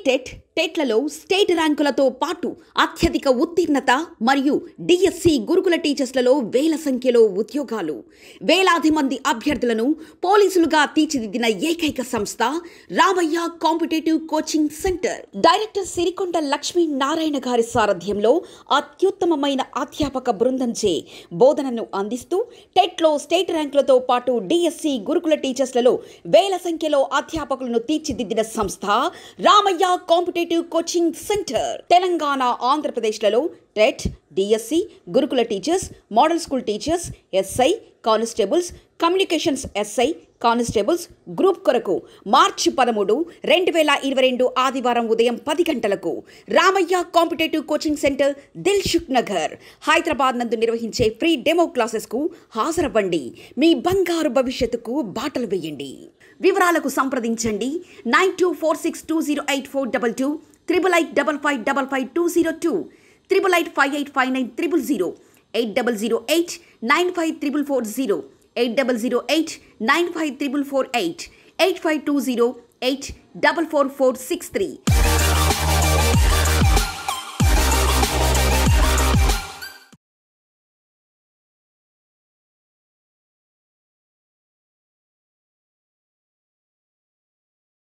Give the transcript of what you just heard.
TET టెట్లలో state ర్యాంకులతో పాటు అత్యధిక ఉత్తీర్ణత మరియు డిఎస్సి గురుకుల టీచర్స్లలో వేల సంఖ్యలో ఉద్యోగాలు వేలాది మంది అభ్యర్థులను పోలీసులుగా తీర్చిదిద్దిన ఏకైక సంస్థ Ramayya competitive coaching centre director Sirikonda Lakshmi Narayana గారి సారథ్యంలో అత్యుత్తమమైన అధ్యాపక బృందంచే బోధనను అందిస్తూ టెట్లో స్టేట్ ర్యాంకులతో పాటు డిఎస్సి గురుకుల టీచర్స్లలో వేల సంఖ్యలో అధ్యాపకులను తీర్చిదిద్దిన సంస్థ Ramayya competitive coaching centre Telangana ఆంధ్రప్రదేశ్లలో TET DSC Gurukul teachers model school teachers SI constables communications SI constables group కొరకు మార్చి పదమూడు రెండు వేల ఇరవై రెండు ఆదివారం ఉదయం పది గంటలకు Ramayya competitive coaching centre Dilsukhnagar Hyderabad నందు నిర్వహించే ఫ్రీ డెమో క్లాసెస్కు హాజరవ్వండి మీ బంగారు భవిష్యత్తుకు బాటలు వేయండి వివరాలకు సంప్రదించండి nine two four six two zero eight four double two triple eight double five double five two zero two triple eight five eight five nine triple zero eight double zero eight nine five triple four zero eight double zero eight nine five triple four eight eight five two zero eight double four four six three